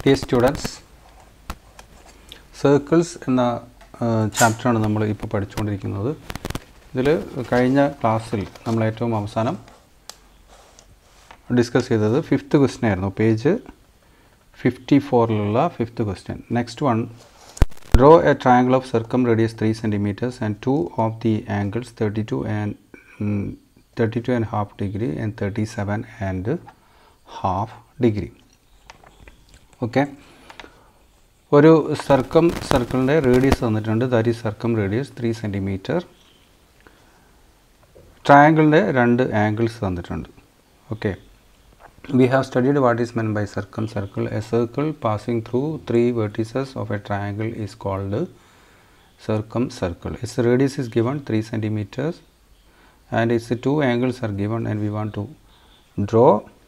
Dear students circles എന്ന ചാപ്റ്ററാണ് നമ്മൾ ഇപ്പോൾ പഠിച്ചുകൊണ്ടിരിക്കുന്നത് ഇതിൽ കഴിഞ്ഞ ക്ലാസ്സിൽ നമ്മൾ ഏറ്റവും അവസാനം ഡിസ്കസ് ചെയ്തത് ഫിഫ്ത്ത് ക്വസ്റ്റ്യൻ ആയിരുന്നു പേജ് ഫിഫ്റ്റി ഫോറിലുള്ള fifth question next one draw a triangle of circum radius three centimetres and two of the angles thirty two and thirty two and half degree and thirty seven and half degree okay ഒരു circum സർക്കിളിൻ്റെ radius തന്നിട്ടുണ്ട് that is circum radius three centimetre ട്രയാങ്കിളിൻ്റെ രണ്ട് angles തന്നിട്ടുണ്ട് okay we have studied what is meant by circumcircle a circle passing through three vertices of a triangle is called circumcircle its radius is given 3 centimeters and its two angles are given and we want to draw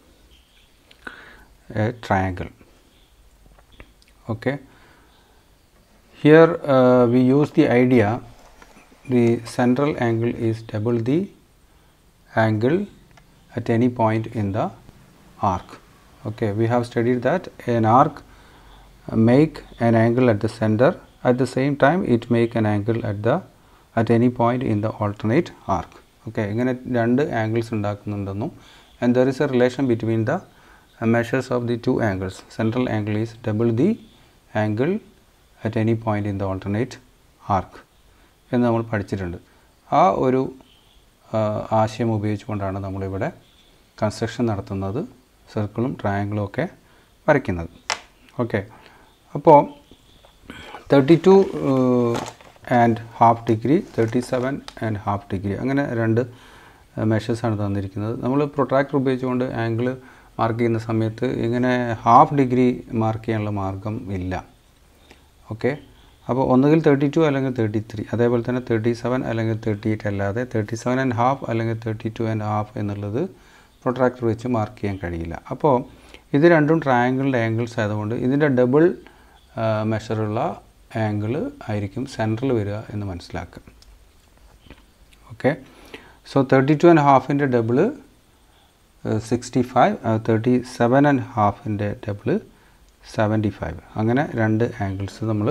a triangle okay here uh, we use the idea the central angle is double the angle at any point in the arc okay we have studied that an arc uh, make an angle at the center at the same time it make an angle at the at any point in the alternate arc okay ഇങ്ങനെ രണ്ട് angles ഉണ്ടാക്കുന്നുണ്ടെന്നും and there is a relation between the measures of the two angles central angle is double the angle at any point in the alternate arc എന്ന് നമ്മൾ പഠിച്ചിട്ടുണ്ട് ആ ഒരു ആശയം ഉപയോഗിച്ചുകൊണ്ടാണ് നമ്മളിവിടെ കൺസ്ട്രക്ഷൻ നടത്തുന്നത് സർക്കിളും ട്രയാങ്കിളും ഒക്കെ വരയ്ക്കുന്നത് ഓക്കെ അപ്പോൾ thirty two and half degree thirty seven and half degree അങ്ങനെ രണ്ട് മെഷേഴ്സാണ് തന്നിരിക്കുന്നത് നമ്മൾ പ്രൊട്രാക്ടർ ഉപയോഗിച്ചുകൊണ്ട് ആംഗിൾ മാർക്ക് ചെയ്യുന്ന സമയത്ത് ഇങ്ങനെ ഹാഫ് ഡിഗ്രി മാർക്ക് ചെയ്യാനുള്ള മാർഗം ഇല്ല ഓക്കെ അപ്പോൾ ഒന്നുകിൽ തേർട്ടി ടു അല്ലെങ്കിൽ തേർട്ടി ത്രീ അതേപോലെ തന്നെ തേർട്ടി സെവൻ അല്ലെങ്കിൽ തേർട്ടി എയ്റ്റ് അല്ലാതെ തേർട്ടി സെവൻ ആൻഡ് ഹാഫ് അല്ലെങ്കിൽ തേർട്ടി ടു ആൻഡ് ഹാഫ് എന്നുള്ളത് പ്രൊട്രാക്ടർ വെച്ച് മാർക്ക് ചെയ്യാൻ കഴിയില്ല അപ്പോൾ ഇത് രണ്ടും ട്രയാങ്കിളിൻ്റെ ആംഗിൾസ് ആയതുകൊണ്ട് ഇതിൻ്റെ ഡബിൾ മെഷറുള്ള ആംഗിൾ ആയിരിക്കും സെൻട്രൽ വരിക എന്ന് മനസ്സിലാക്കുക okay so thirty two and ഹാഫിൻ്റെ double sixty five thirty seven and ഹാഫിൻ്റെ ഡബിള് സെവൻറ്റി ഫൈവ് അങ്ങനെ രണ്ട് ആംഗിൾസ് നമ്മൾ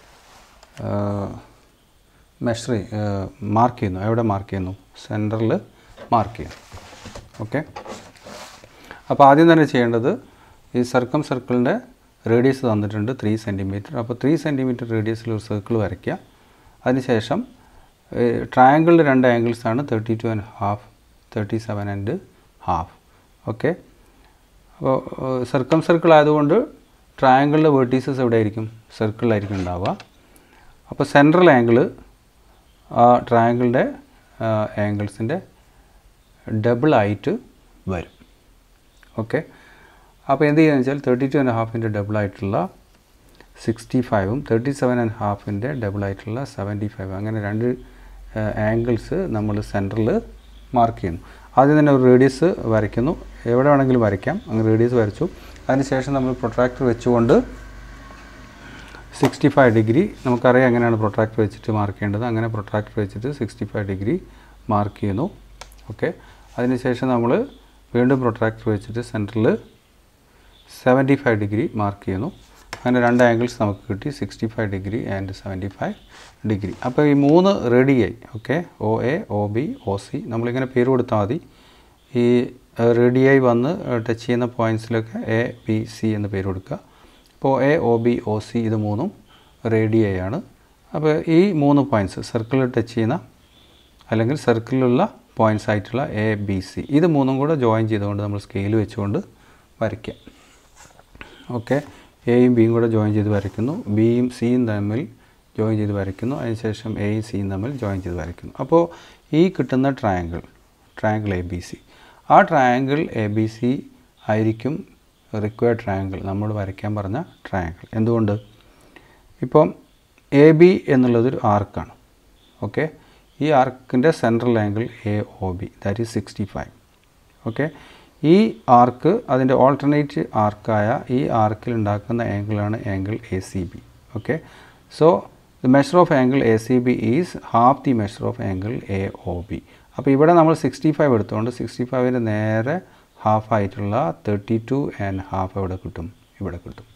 മെഷർ മാർക്ക് ചെയ്യുന്നു എവിടെ മാർക്ക് ചെയ്യുന്നു സെൻറ്ററിൽ മാർക്ക് ചെയ്യുന്നു ഓക്കെ അപ്പോൾ ആദ്യം തന്നെ ചെയ്യേണ്ടത് ഈ സർക്കം സർക്കിളിൻ്റെ റേഡിയസ് തന്നിട്ടുണ്ട് ത്രീ സെൻറ്റിമീറ്റർ അപ്പോൾ ത്രീ സെൻറ്റിമീറ്റർ റേഡിയസിൽ ഒരു സർക്കിൾ വരയ്ക്കുക അതിനുശേഷം ട്രയാങ്കിളിൻ്റെ രണ്ട് ആംഗിൾസാണ് thirty two and half thirty seven and half okay അപ്പോൾ സർക്കം സർക്കിൾ ആയതുകൊണ്ട് ട്രയാങ്കിളിൻ്റെ വേർട്ടീസസ് എവിടെ ആയിരിക്കും സർക്കിളിലായിരിക്കും ഉണ്ടാവുക അപ്പോൾ സെൻട്രൽ ആംഗിൾ ആ ട്രയാങ്കിളിൻ്റെ ആംഗിൾസിൻ്റെ ഡബിൾ ആയിട്ട് വരും ഓക്കെ അപ്പോൾ എന്ത് ചെയ്യുക വെച്ചാൽ തേർട്ടി ടു ആൻഡ് ഹാഫിൻ്റെ ഡബിൾ ആയിട്ടുള്ള സിക്സ്റ്റി ഫൈവും തേർട്ടി സെവൻ ആൻഡ് ഹാഫിൻ്റെ ഡബിൾ ആയിട്ടുള്ള സെവൻറ്റി ഫൈവ് അങ്ങനെ രണ്ട് ആംഗിൾസ് നമ്മൾ സെൻറ്ററിൽ മാർക്ക് ചെയ്യുന്നു ആദ്യം തന്നെ ഒരു റേഡിയസ് വരയ്ക്കുന്നു എവിടെ വേണമെങ്കിലും വരയ്ക്കാം അങ്ങനെ റേഡിയസ് വരച്ചു അതിനുശേഷം നമ്മൾ പ്രൊട്രാക്ടർ വെച്ചുകൊണ്ട് സിക്സ്റ്റി ഫൈവ് ഡിഗ്രി നമുക്കറിയാം എങ്ങനെയാണ് പ്രൊട്രാക്ടർ വെച്ചിട്ട് മാർക്ക് ചെയ്യേണ്ടത് അങ്ങനെ പ്രൊട്രാക്ടർ വെച്ചിട്ട് സിക്സ്റ്റി ഫൈവ് ഡിഗ്രി മാർക്ക് ചെയ്യുന്നു ഓക്കെ അതിനുശേഷം നമ്മൾ വീണ്ടും പ്രൊട്രാക്ടർ വെച്ചിട്ട് സെൻറ്ററിൽ സെവൻറ്റി ഫൈവ് ഡിഗ്രി മാർക്ക് ചെയ്യുന്നു അങ്ങനെ രണ്ട് ആംഗിൾസ് നമുക്ക് കിട്ടി sixty five degree and seventy five degree അപ്പോൾ ഈ മൂന്ന് radii okay O A O B O C നമ്മളിങ്ങനെ പേര് കൊടുത്താൽ മതി ഈ റെഡിയായി വന്ന് ടച്ച് ചെയ്യുന്ന പോയിൻറ്റ്സിലൊക്കെ എ ബി സി എന്ന് പേര് കൊടുക്കുക അപ്പോൾ A O B O C ഇത് മൂന്നും റേഡിയായി ആണ് അപ്പോൾ ഈ മൂന്ന് പോയിൻറ്റ്സ് സർക്കിളിൽ ടച്ച് ചെയ്യുന്ന അല്ലെങ്കിൽ സർക്കിളിലുള്ള പോയിൻറ്റ്സ് ആയിട്ടുള്ള എ ബി സി ഇത് മൂന്നും കൂടെ ജോയിൻ ചെയ്തുകൊണ്ട് നമ്മൾ സ്കെയിൽ വെച്ചുകൊണ്ട് വരയ്ക്കാം ഓക്കെ എയും ബിയും കൂടെ ജോയിൻ ചെയ്ത് വരയ്ക്കുന്നു ബിയും സിയും തമ്മിൽ ജോയിൻ ചെയ്ത് വരയ്ക്കുന്നു അതിനുശേഷം എയും സിയും തമ്മിൽ ജോയിൻ ചെയ്ത് വരയ്ക്കുന്നു അപ്പോൾ ഈ കിട്ടുന്ന triangle triangle A B C ആ ട്രയാങ്കിൾ എ ബി സി ആയിരിക്കും റിക്വയർഡ് ട്രയാങ്കിൾ നമ്മൾ വരയ്ക്കാൻ പറഞ്ഞ ട്രയാങ്കിൾ എന്തുകൊണ്ട് ഇപ്പം എ ബി എന്നുള്ളതൊരു ആർക്കാണ് ഓക്കെ ഈ ആർക്കിൻ്റെ central angle A O B that is sixty five okay ഈ ആർക്ക് അതിൻ്റെ ഓൾട്ടർനേറ്റ് ആർക്കായ ഈ ആർക്കിൽ ഉണ്ടാക്കുന്ന ആംഗിളാണ് angle A C B okay so the measure of angle A C B is half the measure of angle A O B അപ്പോൾ ഇവിടെ നമ്മൾ സിക്സ്റ്റി ഫൈവ് എടുത്തുകൊണ്ട് സിക്സ്റ്റി ഫൈവിൻ്റെ നേരെ ഹാഫ് ആയിട്ടുള്ള തേർട്ടി ടു ആൻഡ് ഹാഫ് എവിടെ കിട്ടും ഇവിടെ കിട്ടും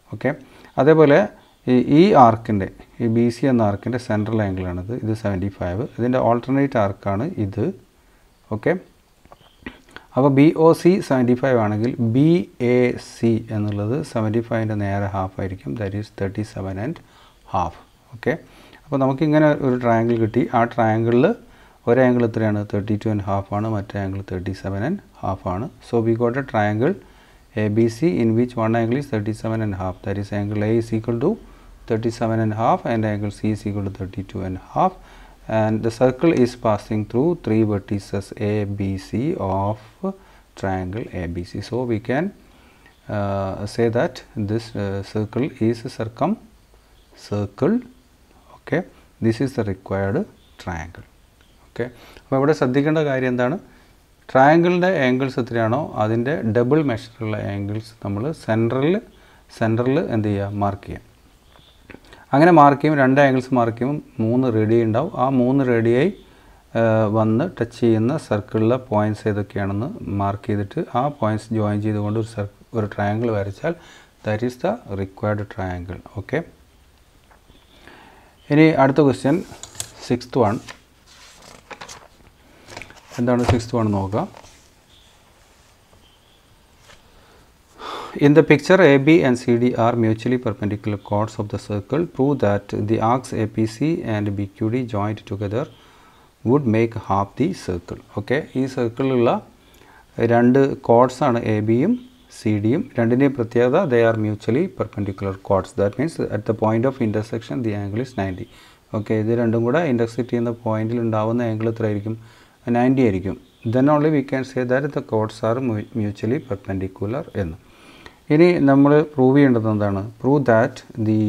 ഓക്കെ അതേപോലെ ഈ ഈ ആർക്കിൻ്റെ ഈ ബി സി എന്ന ആർക്കിൻ്റെ സെൻട്രൽ ആംഗിളാണിത് ഇത് സെവൻറ്റി ഫൈവ് ഇതിൻ്റെ ഓൾട്ടർനേറ്റ് ആർക്കാണ് ഇത് ഓക്കെ അപ്പോൾ B O C seventy five ആണെങ്കിൽ ബി എ സി എന്നുള്ളത് സെവൻറ്റി ഫൈവിൻ്റെ നേരെ ഹാഫ് ആയിരിക്കും that is thirty seven and half okay അപ്പോൾ നമുക്കിങ്ങനെ ഒരു ട്രയാങ്കിൾ കിട്ടി ആ ട്രയാങ്കിളിൽ ഒരു ആംഗിൾ എത്രയാണ് തേർട്ടി ടു ആൻഡ് ഹാഫ് ആണ് മറ്റേ angle thirty seven and half ആണ് so we got a triangle A B C in which one angle is thirty seven and half that is angle A is equal to thirty seven and half and angle C is equal to thirty two and half and the circle is passing through three vertices A, B, C of triangle ABC. So we can uh, say that this uh, circle is a circum circle. Okay, this is the required triangle. Okay അപ്പോൾ ഇവിടെ ശ്രദ്ധിക്കേണ്ട കാര്യം എന്താണ് ട്രയാങ്കിളിൻ്റെ angles എത്രയാണോ അതിൻ്റെ double മെഷറുള്ള angles നമ്മൾ സെൻട്രലിൽ സെൻറ്ററിൽ എന്ത് ചെയ്യുക മാർക്ക് ചെയ്യുക അങ്ങനെ മാർക്ക് ചെയ്യും രണ്ട് ആംഗിൾസ് മാർക്ക് ചെയ്യുമ്പോൾ മൂന്ന് റേഡിയ ഉണ്ടാവും ആ മൂന്ന് റേഡിയായി വന്ന് ടച്ച് ചെയ്യുന്ന സർക്കിളിലെ പോയിൻറ്റ്സ് ഏതൊക്കെയാണെന്ന് മാർക്ക് ചെയ്തിട്ട് ആ പോയിൻറ്റ്സ് ജോയിൻ ചെയ്തുകൊണ്ട് ഒരു സർ ഒരു ട്രയാങ്കിൾ വരച്ചാൽ that is the required triangle okay ഇനി അടുത്ത ക്വസ്റ്റ്യൻ സിക്സ്ത് വൺ എന്താണ് സിക്സ്ത് വൺ നോക്കുക In the picture AB and CD are mutually perpendicular chords of the circle. Prove that the arcs APC and BQD joined together would make half the circle. Okay, ഈ സർക്കിളിലുള്ള രണ്ട് codes ആണ് A ബിയും C ഡിയും രണ്ടിൻ്റെയും പ്രത്യേകത they are mutually perpendicular chords that means at the point of intersection the angle is ninety okay ഇത് രണ്ടും കൂടെ ഇൻ്റർസെക്റ്റ് ചെയ്യുന്ന പോയിന്റിൽ ഉണ്ടാവുന്ന ആംഗിൾ എത്രയായിരിക്കും നയൻറ്റി ആയിരിക്കും then only we can say that the chords are mutually perpendicular എന്ന് ഇനി നമ്മൾ പ്രൂവ് ചെയ്യേണ്ടത് എന്താണ് prove that the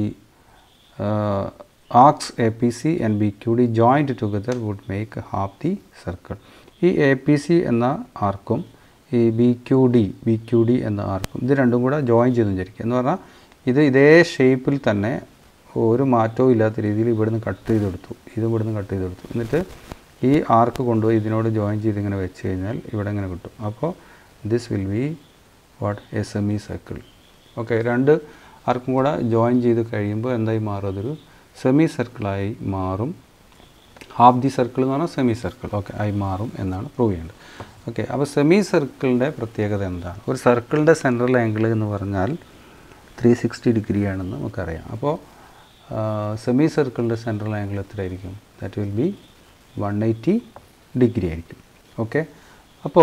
arcs A P C and B Q D joint together would make half the circle ഈ A P C എന്ന ആർക്കും ഈ B Q D B Q D എന്ന ആർക്കും ഇത് രണ്ടും കൂടെ ജോയിൻ ചെയ്ത് വിചാരിക്കുക എന്ന് പറഞ്ഞാൽ ഇത് ഇതേ ഷേപ്പിൽ തന്നെ ഒരു മാറ്റവും ഇല്ലാത്ത രീതിയിൽ ഇവിടുന്ന് കട്ട് ചെയ്തെടുത്തു ഇത് ഇവിടുന്ന് കട്ട് ചെയ്തെടുത്തു എന്നിട്ട് ഈ ആർക്ക് കൊണ്ടുപോയി ഇതിനോട് ജോയിൻ ചെയ്ത് ഇങ്ങനെ വെച്ച് കഴിഞ്ഞാൽ ഇവിടെ ഇങ്ങനെ കിട്ടും അപ്പോൾ this will be what a semi circle okay രണ്ട് ആർക്കും കൂടെ ജോയിൻ ചെയ്ത് കഴിയുമ്പോൾ എന്തായി മാറും അതൊരു സെമി സർക്കിളായി മാറും ഹാഫ് ദി സർക്കിൾ എന്ന് പറഞ്ഞാൽ സെമി സർക്കിൾ ഓക്കെ ആയി മാറും എന്നാണ് പ്രൂവ് ചെയ്യേണ്ടത് ഓക്കെ അപ്പോൾ സെമി സർക്കിളിൻ്റെ പ്രത്യേകത എന്താണ് ഒരു സർക്കിളിൻ്റെ സെൻട്രൽ ആംഗിൾ എന്ന് പറഞ്ഞാൽ ത്രീ സിക്സ്റ്റി ഡിഗ്രി ആണെന്ന് നമുക്കറിയാം അപ്പോൾ സെമി സർക്കിളിൻ്റെ സെൻട്രൽ ആംഗിൾ എത്രയായിരിക്കും that will be one eighty degree ആയിരിക്കും ഓക്കെ അപ്പോൾ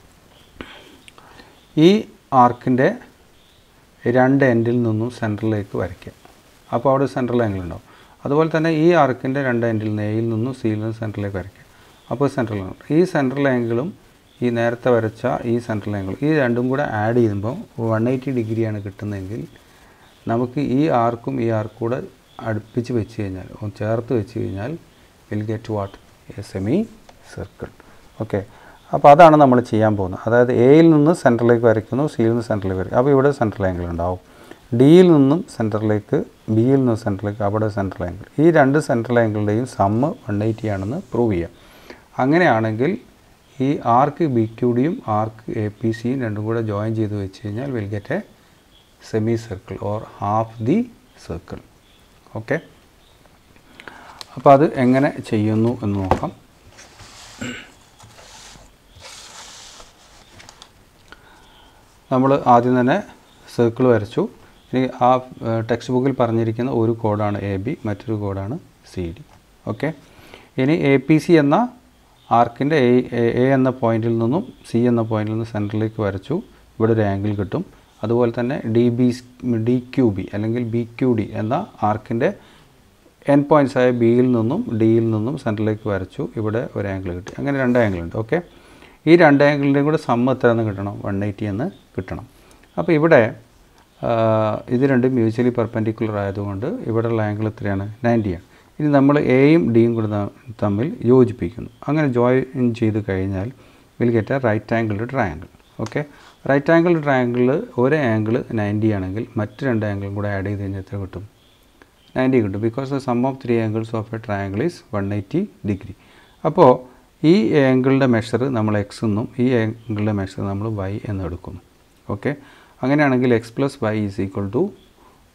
ഈ ആർക്കിൻ്റെ രണ്ട് എൻഡിൽ നിന്നും സെൻട്രലിലേക്ക് വരയ്ക്കുക അപ്പോൾ അവിടെ സെൻട്രൽ ആംഗിൾ ഉണ്ടാവും അതുപോലെ തന്നെ ഈ ആർക്കിൻ്റെ രണ്ട് എൻഡിൽ നിന്ന് എയിൽ നിന്നും സിയിൽ നിന്നും സെൻട്രലിലേക്ക് വരയ്ക്കുക അപ്പോൾ സെൻട്രൽ ആംഗിൾ ഈ സെൻട്രൽ ആംഗിളും ഈ നേരത്തെ വരച്ച ഈ സെൻട്രൽ ആംഗിൾ ഈ രണ്ടും കൂടെ ആഡ് ചെയ്യുമ്പോൾ വൺ എയ്റ്റി ഡിഗ്രിയാണ് കിട്ടുന്നതെങ്കിൽ നമുക്ക് ഈ ആർക്കും ഈ ആർക്കും കൂടെ അടുപ്പിച്ച് വെച്ച് കഴിഞ്ഞാൽ ചേർത്ത് വെച്ച് കഴിഞ്ഞാൽ will get what a semi circle okay അപ്പോൾ അതാണ് നമ്മൾ ചെയ്യാൻ പോകുന്നത് അതായത് എയിൽ നിന്ന് സെൻറ്ററിലേക്ക് വരയ്ക്കുന്നു സിയിൽ നിന്ന് സെൻറ്ററിലേക്ക് വരയ്ക്കും അപ്പോൾ ഇവിടെ സെൻട്രൽ ആംഗിൾ ഉണ്ടാവും ഡിയിൽ നിന്നും സെൻറ്ററിലേക്ക് ബിയിൽ നിന്ന് സെൻറ്ററിലേക്ക് അവിടെ സെൻട്രൽ ആംഗിൾ ഈ രണ്ട് സെൻട്രൽ ആംഗിളിൻ്റെയും സമ്മ് വൺ എയ്റ്റി ആണെന്ന് പ്രൂവ് ചെയ്യാം അങ്ങനെയാണെങ്കിൽ ഈ ആർക്ക് ബി ക്യു ഡിയും ആർക്ക് എ പി സിയും രണ്ടും കൂടെ ജോയിൻ ചെയ്ത് വെച്ച് കഴിഞ്ഞാൽ will get a semi circle or half the circle okay അപ്പോൾ അത് എങ്ങനെ ചെയ്യുന്നു എന്ന് നോക്കാം നമ്മൾ ആദ്യം തന്നെ സർക്കിൾ വരച്ചു ഇനി ആ ടെക്സ്റ്റ് ബുക്കിൽ പറഞ്ഞിരിക്കുന്ന ഒരു കോഡാണ് എ ബി മറ്റൊരു കോഡാണ് സി ഡി ഓക്കെ ഇനി എ പി സി എന്ന ആർക്കിൻ്റെ എ എ എന്ന പോയിന്റിൽ നിന്നും സി എന്ന പോയിന്റിൽ നിന്ന് സെൻറ്ററിലേക്ക് വരച്ചു ഇവിടെ ഒരു ആംഗിൾ കിട്ടും അതുപോലെ തന്നെ D B D Q B അല്ലെങ്കിൽ ബി ക്യു ഡി എന്ന ആർക്കിൻ്റെ എൻ പോയിൻറ്റ്സ് ആയ ബിയിൽ നിന്നും ഡിയിൽ നിന്നും സെൻറ്ററിലേക്ക് വരച്ചു ഇവിടെ ഒരു ആംഗിൾ കിട്ടി അങ്ങനെ രണ്ട് ആംഗിൾ ഉണ്ട് ഓക്കെ ഈ രണ്ട് ആംഗിളിൻ്റെയും കൂടെ സമ്മ് എത്ര എന്ന് കിട്ടണം വൺ എയ്റ്റി എന്ന് കിട്ടണം അപ്പോൾ ഇവിടെ ഇത് രണ്ടും മ്യൂച്വലി പെർപെൻഡിക്കുലർ ആയതുകൊണ്ട് ഇവിടെയുള്ള ആംഗിൾ എത്രയാണ് നയൻറ്റിയാണ് ഇനി നമ്മൾ എയും ഡിയും കൂടെ തമ്മിൽ യോജിപ്പിക്കുന്നു അങ്ങനെ ജോയിൻ ചെയ്ത് കഴിഞ്ഞാൽ will get a right angled triangle okay right angled ട്രയാങ്കിളിൽ ഒരു ആംഗിൾ നയൻറ്റി ആണെങ്കിൽ മറ്റ് രണ്ട് ആംഗിളും കൂടെ ആഡ് ചെയ്ത് കഴിഞ്ഞാൽ എത്ര കിട്ടും നയൻറ്റി കിട്ടും because the sum of three angles of a triangle is one eighty degree അപ്പോൾ ഈ ആംഗിളിൻ്റെ മെഷർ നമ്മൾ എക്സ് എന്നും ഈ ആംഗിളിൻ്റെ മെഷർ നമ്മൾ വൈ എന്ന് എടുക്കുന്നു ഓക്കെ അങ്ങനെയാണെങ്കിൽ X plus Y is equal to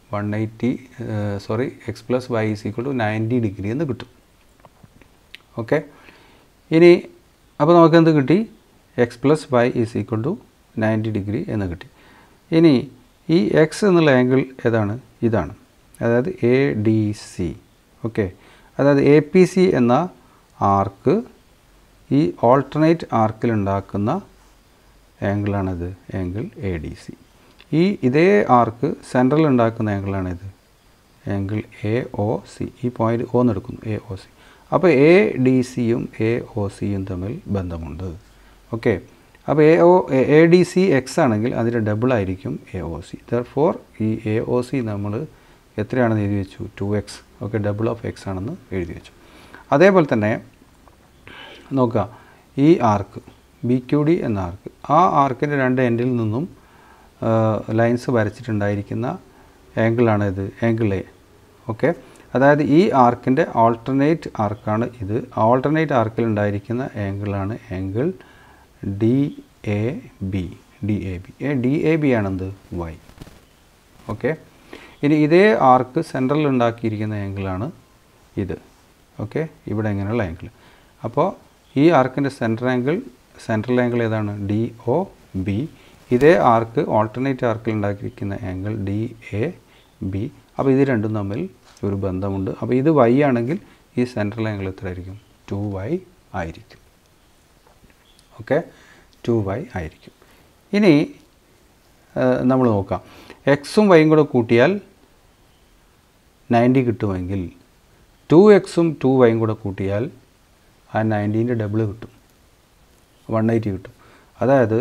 one eighty sorry X plus Y is equal to ninety degree എന്ന് കിട്ടും ഓക്കെ ഇനി അപ്പോൾ നമുക്ക് എന്ത് കിട്ടി X plus Y is equal to ninety degree എന്ന് കിട്ടി ഇനി ഈ എക്സ് എന്നുള്ള ആംഗിൾ ഏതാണ് ഇതാണ് അതായത് എ ഡി സി ഓക്കെ അതായത് എ പി സി എന്ന ആർക്ക് ഈ ഓൾട്ടർനേറ്റ് ആർക്കിൽ ഉണ്ടാക്കുന്ന ആംഗിളാണിത് ആംഗിൾ എ ഡി സി ഈ ഇതേ ആർക്ക് സെൻട്രൽ ഉണ്ടാക്കുന്ന ആംഗിളാണിത് ആംഗിൾ എ ഒ സി ഈ പോയിന്റ് ഒ എന്ന് എടുക്കുന്നു എ ഒ സി അപ്പോൾ എ ഡി സിയും എ ഒ സിയും തമ്മിൽ ബന്ധമുണ്ട് ഓക്കെ അപ്പോൾ A O A D C X ആണെങ്കിൽ അതിൻ്റെ ഡബിൾ ആയിരിക്കും A O C therefore ഈ എ ഒ സി നമ്മൾ എത്രയാണെന്ന് എഴുതി വെച്ചു two X okay double of X ആണെന്ന് എഴുതി വെച്ചു അതേപോലെ തന്നെ നോക്കുക ഈ ആർക്ക് ബി ക്യു ഡി എന്ന ആർക്ക് ആ ആർക്കിൻ്റെ രണ്ട് എൻഡിൽ നിന്നും ലൈൻസ് വരച്ചിട്ടുണ്ടായിരിക്കുന്ന ആംഗിളാണ് ഇത് ആംഗിൾ എ ഓക്കെ അതായത് ഈ ആർക്കിൻ്റെ ആൾട്ടർനേറ്റ് ആർക്കാണ് ഇത് ആൾട്ടർനേറ്റ് ആർക്കിൽ ഉണ്ടായിരിക്കുന്ന ആംഗിളാണ് angle D A B D A B A D A B ആണെന്ത് വൈ ഓക്കെ ഇനി ഇതേ ആർക്ക് സെൻട്രൽ ഉണ്ടാക്കിയിരിക്കുന്ന ആംഗിളാണ് ഇത് ഓക്കെ ഇവിടെ ഇങ്ങനെയുള്ള ആംഗിൾ അപ്പോൾ ഈ ആർക്കിൻ്റെ സെൻട്രൽ ആംഗിൾ സെൻട്രൽ ആംഗിൾ ഏതാണ് ഡി ഒ ബി ഇതേ ആർക്ക് ഓൾട്ടർനേറ്റ് ആർക്കിൽ ഉണ്ടാക്കിയിരിക്കുന്ന ആംഗിൾ ഡി എ ബി അപ്പോൾ ഇത് രണ്ടും തമ്മിൽ ഒരു ബന്ധമുണ്ട് അപ്പോൾ ഇത് വൈ ആണെങ്കിൽ ഈ സെൻട്രൽ ആംഗിൾ എത്രയായിരിക്കും ടു വൈ ആയിരിക്കും ഓക്കെ ടു വൈ ആയിരിക്കും ഇനി നമ്മൾ നോക്കാം എക്സും വൈയും കൂടെ കൂട്ടിയാൽ നയൻറ്റി കിട്ടുമെങ്കിൽ ടു എക്സും ടു വൈയും കൂടെ കൂട്ടിയാൽ ആ നയൻറ്റീൻ്റെ ഡബിൾ കിട്ടും വൺ എയ്റ്റി കിട്ടും അതായത്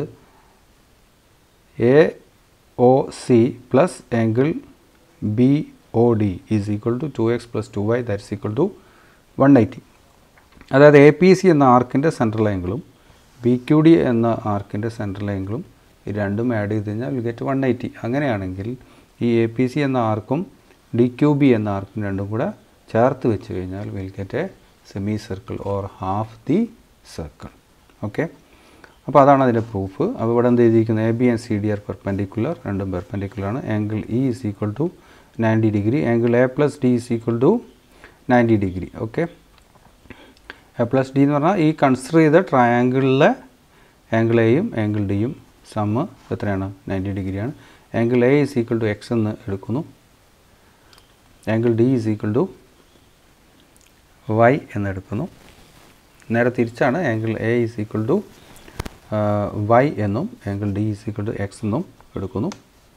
A O C plus angle B O D is equal to two X plus two Y that's equal to one eighty അതായത് എ പി സി എന്ന ആർക്കിൻ്റെ സെൻട്രൽ ആംഗിളും ബി ക്യു ഡി എന്ന ആർക്കിൻ്റെ central ആംഗിളും ഈ രണ്ടും ആഡ് ചെയ്ത് കഴിഞ്ഞാൽ വിൽ ഗെറ്റ് വൺ എയ്റ്റി അങ്ങനെയാണെങ്കിൽ ഈ എ പി സി എന്ന ആർക്കും ഡി ക്യു ബി എന്ന ആർക്കും രണ്ടും കൂടെ ചേർത്ത് വെച്ച് കഴിഞ്ഞാൽ will get a semi circle or half the circle okay അപ്പോൾ അതാണ് അതിൻ്റെ പ്രൂഫ് അപ്പോൾ ഇവിടെ എന്ത് ചെയ്തിരിക്കുന്നത് A B and C D are perpendicular രണ്ടും പെർപെൻഡിക്കുലർ ആണ് angle E is equal to ninety degree angle A plus D is equal to ninety degree okay A plus D എന്ന് പറഞ്ഞാൽ ഈ കൺസിഡർ ചെയ്ത ട്രയാങ്കിളിലെ ആംഗിൾ എയും ആംഗിൾ ഡിയും sum എത്രയാണ് നയൻറ്റി ഡിഗ്രിയാണ് angle A is equal to X എന്ന് എടുക്കുന്നു angle D is equal to Y എന്നെടുക്കുന്നു നേരെ തിരിച്ചാണ് angle A is equal to Y എന്നും angle D is equal to X എന്നും എടുക്കുന്നു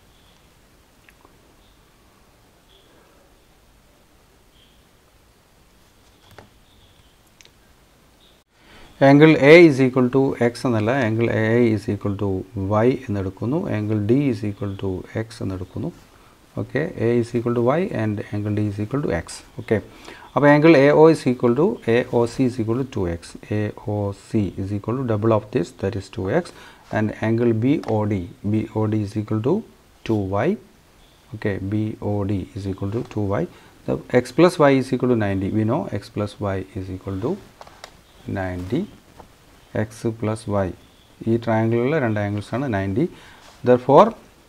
angle A is equal to X എന്നല്ല angle A is equal to Y എന്നെടുക്കുന്നു angle D is equal to X എന്നെടുക്കുന്നു okay A is equal to Y and angle D is equal to X okay അപ്പോൾ angle A O is equal to A O C is equal to two X A O C is equal to double of this that is two X and angle B O D B O D is equal to two Y okay BOD is equal to 2y the x plus y is equal to 90 we know x plus y is equal to 90 x plus y ഈ ട്രയാങ്കിളിലെ രണ്ട് angles ആണ് ninety therefore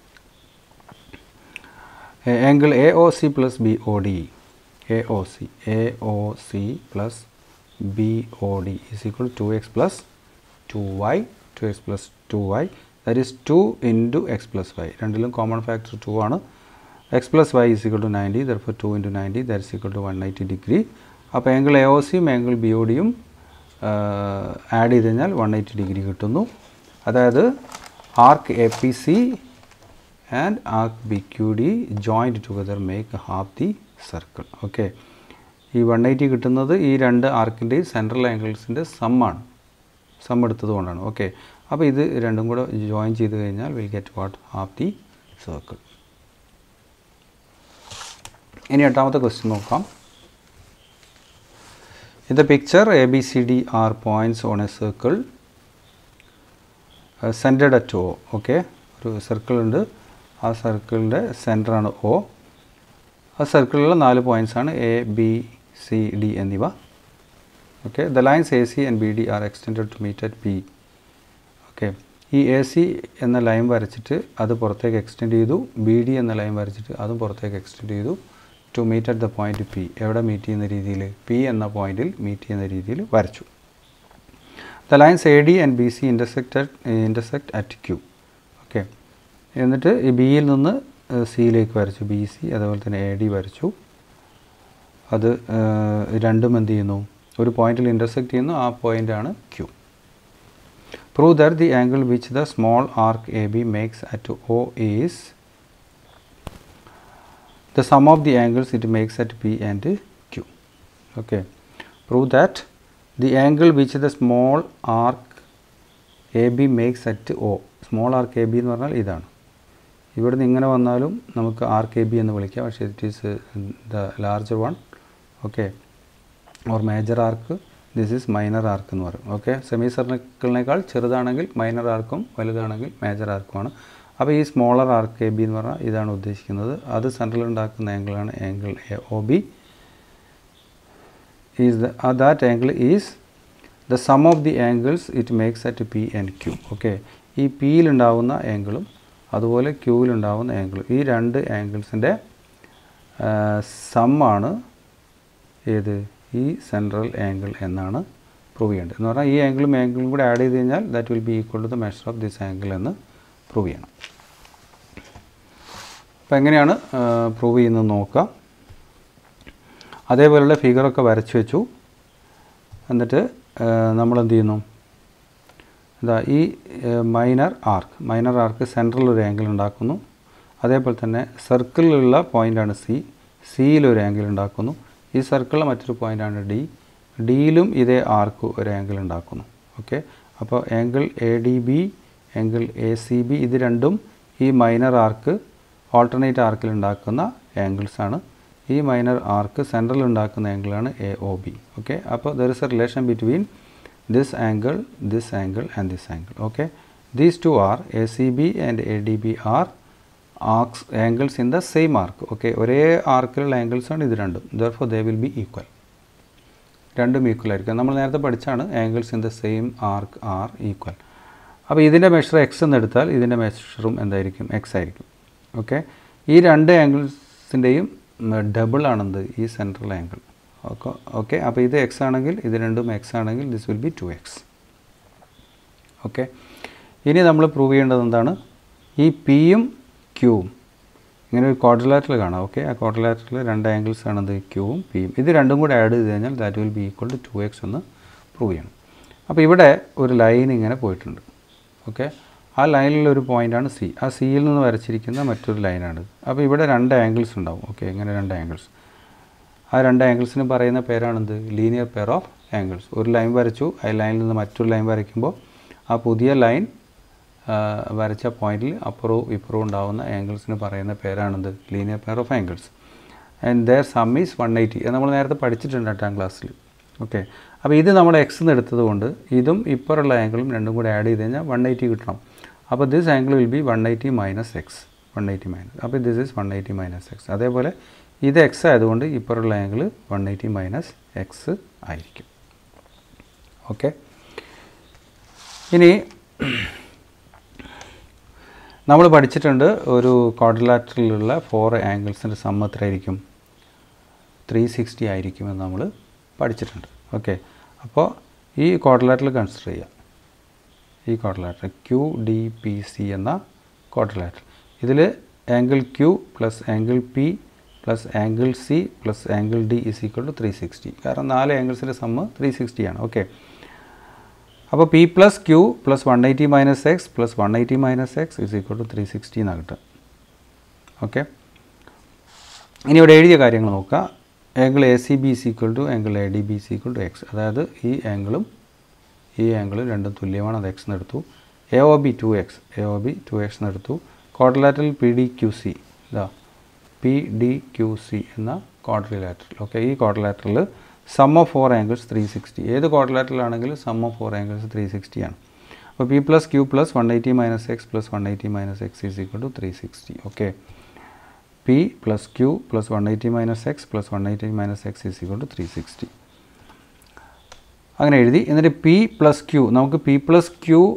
angle A O C plus B O D A O C A O C plus B O D is equal to X plus two Y two X plus two Y that is two into X plus Y രണ്ടിലും common factor two ആണ് X plus Y is equal to ninety therefore two into ninety that is equal to one eighty degree അപ്പോൾ angle A O സിയും angle B O ഡിയും add ചെയ്ത് കഴിഞ്ഞാൽ one eighty degree കിട്ടുന്നു അതായത് arc A P C and arc B Q D joint together make half the circle okay ഈ one eighty കിട്ടുന്നത് ഈ രണ്ട് ആർക്കിൻ്റെയും സെൻട്രൽ ആംഗിൾസിൻ്റെ സമ്മാണ് സം എടുത്തത് കൊണ്ടാണ് ഓക്കെ അപ്പോൾ ഇത് രണ്ടും കൂടെ ജോയിൻ ചെയ്ത് കഴിഞ്ഞാൽ will get what half the circle ഇനി എട്ടാമത്തെ ക്വസ്റ്റ്യൻ നോക്കാം in the picture A B C D are points on a circle centred at O okay ഒരു സർക്കിൾ ഉണ്ട് ആ സർക്കിളിൻ്റെ സെൻറ്ററാണ് ഒ ആ സർക്കിളിലുള്ള നാല് പോയിൻറ്റ്സ് ആണ് എ ബി സി ഡി എന്നിവ okay the lines A C and B D are extended to meet at P okay ഈ A C എന്ന ലൈൻ വരച്ചിട്ട് അത് പുറത്തേക്ക് എക്സ്റ്റെൻഡ് ചെയ്തു ബി ഡി എന്ന ലൈൻ വരച്ചിട്ട് അതും പുറത്തേക്ക് എക്സ്റ്റെൻഡ് ചെയ്തു to meet at the point P എവിടെ മീറ്റ് ചെയ്യുന്ന രീതിയിൽ പി എന്ന പോയിന്റിൽ മീറ്റ് ചെയ്യുന്ന രീതിയിൽ വരച്ചു the lines A D and B C intersect intersect at Q okay എന്നിട്ട് ഈ ബിയിൽ നിന്ന് സിയിലേക്ക് വരച്ചു ബി സി അതുപോലെ തന്നെ എ ഡി വരച്ചു അത് ഏഹ്, രണ്ടും എന്ത് ചെയ്യുന്നു ഒരു പോയിന്റിൽ ഇൻ്റർസെക്റ്റ് ചെയ്യുന്നു ആ പോയിൻ്റാണ് Q prove that the angle which the small arc A B makes at O is the sum of the angles it makes at P and Q. Okay. Prove that the angle which the small arc AB makes at O. Small arc A B എന്ന് പറഞ്ഞാൽ ഇതാണ് ഇവിടുന്ന് ഇങ്ങനെ വന്നാലും നമുക്ക് ആർക്ക് A B എന്ന് വിളിക്കാം പക്ഷേ it is the larger one okay or major arc this is minor arc എന്ന് പറയും ഓക്കെ സെമി സർക്കിളിനേക്കാൾ ചെറുതാണെങ്കിൽ മൈനർ ആർക്കും വലുതാണെങ്കിൽ മേജർ ആർക്കുമാണ് അപ്പോൾ ഈ സ്മോളർ ആർക്ക് എ ബി എന്ന് പറഞ്ഞാൽ ഇതാണ് ഉദ്ദേശിക്കുന്നത് അത് സെൻട്രൽ ഉണ്ടാക്കുന്ന ആംഗിളാണ് angle A O B is the that angle is the sum of the angles it makes at P and Q okay ഈ പിയിലുണ്ടാവുന്ന ആംഗിളും അതുപോലെ ക്യൂവിലുണ്ടാവുന്ന ആംഗിളും ഈ രണ്ട് ആംഗിൾസിൻ്റെ സമ്മാണ് ഏത് ഈ സെൻട്രൽ ആംഗിൾ എന്നാണ് പ്രൂവ് ചെയ്യേണ്ടത് എന്ന് പറഞ്ഞാൽ ഈ ആംഗിളും ആംഗിളും കൂടെ ആഡ് ചെയ്ത് കഴിഞ്ഞാൽ that will be equal to the measure of this angle എന്ന് പ്രൂവ് ചെയ്യണം അപ്പോൾ എങ്ങനെയാണ് പ്രൂവ് ചെയ്യുന്നത് നോക്കാം അതേപോലെയുള്ള ഫിഗറൊക്കെ വരച്ച് വെച്ചു എന്നിട്ട് നമ്മൾ എന്ത് ചെയ്യുന്നു ഇതാ ഈ minor arc minor arc central ഒരു ആംഗിൾ ഉണ്ടാക്കുന്നു അതേപോലെ തന്നെ സർക്കിളിലുള്ള പോയിൻ്റാണ് സി സിയിൽ ഒരു ആംഗിൾ ഉണ്ടാക്കുന്നു ഈ സർക്കിളിലെ മറ്റൊരു പോയിൻ്റാണ് ഡി ഡിയിലും ഇതേ ആർക്ക് ഒരു ആംഗിൾ ഉണ്ടാക്കുന്നു ഓക്കെ അപ്പോൾ angle A D B angle A C B ഇത് രണ്ടും ഈ മൈനർ ആർക്ക് ഓൾട്ടർനേറ്റ് ആർക്കിൽ ഉണ്ടാക്കുന്ന ആംഗിൾസ് ആണ് ഈ മൈനർ ആർക്ക് സെൻട്രൽ ഉണ്ടാക്കുന്ന ആംഗിളാണ് എ ഒ ബി ഓക്കെ അപ്പോൾ there is a relation between this angle this angle and this angle okay these two are A C B and A D B are arcs angles in the same arc okay ഒരേ ആർക്കിലുള്ള angles ആണ് ഇത് രണ്ടും therefore they will be equal രണ്ടും equal ആയിരിക്കും നമ്മൾ നേരത്തെ പഠിച്ചാണ് angles in the same arc are equal അപ്പോൾ ഇതിൻ്റെ മെഷർ എക്സ് എന്ന് എടുത്താൽ ഇതിൻ്റെ മെഷറും എന്തായിരിക്കും എക്സ് ആയിരിക്കും ഓക്കെ ഈ രണ്ട് ആംഗിൾസിൻ്റെയും ഡബിൾ ആണെന്ത് ഈ സെൻട്രൽ ആംഗിൾ ഓക്കെ ഓക്കെ അപ്പോൾ ഇത് എക്സ് ആണെങ്കിൽ ഇത് രണ്ടും എക്സ് ആണെങ്കിൽ this will be two X okay ഇനി നമ്മൾ പ്രൂവ് ചെയ്യേണ്ടത് എന്താണ് ഈ പിയും ക്യൂവും ഇങ്ങനെ ഒരു ക്വാഡ്രിലാറ്ററൽ കാണാം ഓക്കെ ആ ക്വാഡ്രിലാറ്ററിൽ രണ്ട് ആംഗിൾസ് ആണത് ക്യൂവും പിയും ഇത് രണ്ടും കൂടെ ആഡ് ചെയ്ത് കഴിഞ്ഞാൽ that will be equal to two X എന്ന് പ്രൂവ് ചെയ്യണം അപ്പോൾ ഇവിടെ ഒരു ലൈൻ ഇങ്ങനെ പോയിട്ടുണ്ട് ഓക്കെ ആ ലൈനിലുള്ള ഒരു പോയിൻ്റാണ് സി ആ സിയിൽ നിന്ന് വരച്ചിരിക്കുന്ന മറ്റൊരു ലൈനാണ് അപ്പോൾ ഇവിടെ രണ്ട് ആംഗിൾസ് ഉണ്ടാവും ഓക്കെ ഇങ്ങനെ രണ്ട് ആംഗിൾസ് ആ രണ്ട് ആംഗിൾസിന് പറയുന്ന പേരാണെന്ത് ലീനിയർ പെയർ ഓഫ് ആംഗിൾസ് ഒരു ലൈൻ വരച്ചു ആ ലൈനിൽ നിന്ന് മറ്റൊരു ലൈൻ വരയ്ക്കുമ്പോൾ ആ പുതിയ ലൈൻ വരച്ച പോയിന്റിൽ അപ്പുറവും ഇപ്പുറവും ഉണ്ടാവുന്ന ആംഗിൾസിന് പറയുന്ന പേരാണെന്ത് linear pair of angles and their sum is one eighty അത് നമ്മൾ നേരത്തെ പഠിച്ചിട്ടുണ്ട് എട്ടാം ക്ലാസ്സിൽ ഓക്കെ അപ്പോൾ ഇത് നമ്മൾ എക്സ് എന്ന് എടുത്തത് കൊണ്ട് ഇതും ഇപ്പുറമുള്ള ആംഗിളും രണ്ടും കൂടെ ആഡ് ചെയ്ത് കഴിഞ്ഞാൽ വൺ എയ്റ്റി കിട്ടണം അപ്പോൾ this angle will be one eighty minus X one eighty minus അപ്പോൾ this is one eighty minus X അതേപോലെ ഇത് എക്സ് ആയതുകൊണ്ട് ഇപ്പുറമുള്ള angle one eighty minus X ആയിരിക്കും ഓക്കെ ഇനി നമ്മൾ പഠിച്ചിട്ടുണ്ട് ഒരു ക്വാഡ്രിലാറ്ററിലുള്ള ഫോർ ആംഗിൾസിൻ്റെ സം എത്രയായിരിക്കും ത്രീ സിക്സ്റ്റി ആയിരിക്കുമെന്ന് നമ്മൾ പഠിച്ചിട്ടുണ്ട് ഓക്കെ അപ്പോൾ ഈ ക്വാഡ്രിലാറ്ററിൽ കൺസിഡർ ചെയ്യാം ഈ quadrilateral Q D P C എന്ന ക്വാഡ്രിലാറ്റർ ഇതിൽ angle Q plus angle P plus angle C plus angle D is equal to three sixty കാരണം നാല് ആംഗിൾസിൻ്റെ സമ്മ് ത്രീ സിക്സ്റ്റി ആണ് ഓക്കെ അപ്പോൾ P plus Q plus one eighty minus x plus one eighty minus x is equal to three sixty എന്നാണ് കിട്ടുക okay ഇനി ഇവിടെ എഴുതിയ കാര്യങ്ങൾ നോക്കുക angle A C B is equal to angle A D B is equal to x അതായത് ഈ ആംഗിളും ഈ ആംഗിളും രണ്ടും തുല്യമാണ് അത് എക്സ് എന്നെടുത്തു A O B two X A O B two x എന്നെടുത്തു quadrilateral P D Q C ഇതാ പി ഡി ക്യു സി എന്ന ക്വാഡ്രിലാറ്ററൽ ഓക്കെ ഈ ക്വാഡ്രിലാറ്ററിൽ sum of four angles three sixty ഏത് ക്വാഡ്രിലാറ്ററിലാണെങ്കിലും sum of four angles three sixty ആണ് അപ്പോൾ P plus Q plus one eighty minus x plus one eighty minus x is equal to three sixty okay P plus Q plus one eighty minus x plus one eighty minus x is equal to three sixty അങ്ങനെ എഴുതി എന്നിട്ട് P plus Q നമുക്ക് P plus Q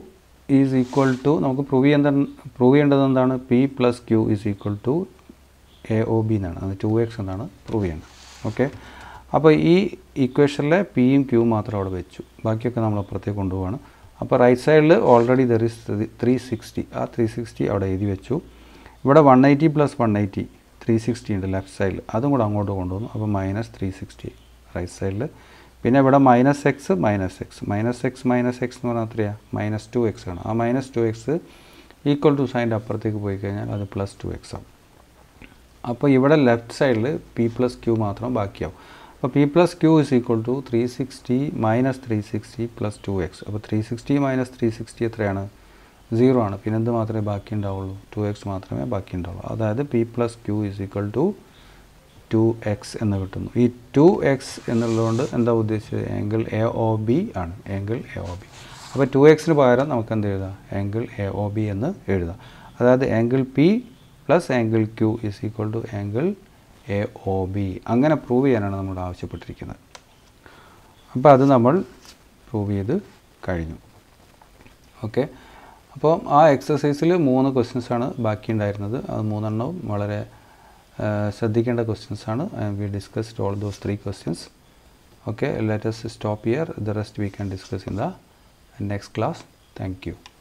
is equal to നമുക്ക് prove ചെയ്യേണ്ട prove ചെയ്യേണ്ടത് എന്താണ് P plus Q is equal to A O B എന്നാണ് അത് ടു എക്സ് എന്നാണ് പ്രൂവ് ചെയ്യേണ്ടത് ഓക്കെ അപ്പോൾ ഈ ഇക്വേഷനിലെ പിയും ക്യൂവും മാത്രം അവിടെ വെച്ചു ബാക്കിയൊക്കെ നമ്മൾ അപ്പുറത്തേക്ക് കൊണ്ടുപോവാണ് അപ്പോൾ റൈറ്റ് സൈഡിൽ already there is three sixty ആ ത്രീ സിക്സ്റ്റി അവിടെ എഴുതി വെച്ചു ഇവിടെ one eighty plus one eighty three sixty ഉണ്ട് ലെഫ്റ്റ് സൈഡിൽ അതും കൂടെ അങ്ങോട്ട് കൊണ്ടുവന്നു അപ്പോൾ മൈനസ് ത്രീ സിക്സ്റ്റി റൈറ്റ് സൈഡിൽ പിന്നെ ഇവിടെ minus x minus x minus x minus x എന്ന് പറഞ്ഞാൽ എത്രയാണ് മൈനസ് ടു എക്സ് ആണ് ആ minus two x equal to സൈൻ്റെ അപ്പുറത്തേക്ക് പോയി കഴിഞ്ഞാൽ അത് പ്ലസ് ടു എക്സ് ആവും അപ്പോൾ ഇവിടെ ലെഫ്റ്റ് സൈഡിൽ പി പ്ലസ് ക്യൂ മാത്രം ബാക്കിയാവും അപ്പോൾ P plus Q is equal to three sixty minus three sixty plus two x അപ്പോൾ three sixty minus three sixty എത്രയാണ് സീറോ ആണ് പിന്നെ എന്ത് മാത്രമേ ബാക്കി ഉണ്ടാവുള്ളൂ ടു എക്സ് മാത്രമേ ബാക്കി ഉണ്ടാവുള്ളൂ അതായത് P plus Q is equal to two X എന്ന് കിട്ടുന്നു ഈ ടു എക്സ് എന്നുള്ളതുകൊണ്ട് എന്താ ഉദ്ദേശിച്ചത് ആംഗിൾ എ ഒ ബി ആണ് ആംഗിൾ എ ഒ ബി അപ്പോൾ ടു എക്സിന് പകരം നമുക്ക് എന്ത് എഴുതാം ആംഗിൾ എ ഒ ബി എന്ന് എഴുതാം അതായത് angle P plus angle Q is equal to angle A O B അങ്ങനെ പ്രൂവ് ചെയ്യാനാണ് നമ്മൾ ആവശ്യപ്പെട്ടിരിക്കുന്നത് അപ്പോൾ അത് നമ്മൾ പ്രൂവ് ചെയ്ത് കഴിഞ്ഞു ഓക്കെ അപ്പോൾ ആ എക്സസൈസിൽ മൂന്ന് ക്വസ്റ്റ്യൻസ് ആണ് ബാക്കി ഉണ്ടായിരുന്നത് അത് മൂന്നെണ്ണവും വളരെ ആ, ശ്രദ്ധിക്കേണ്ട ക്വസ്റ്റ്യൻസ് ആണ് we discussed all those three questions okay let us stop here the rest we can discuss in the next class thank you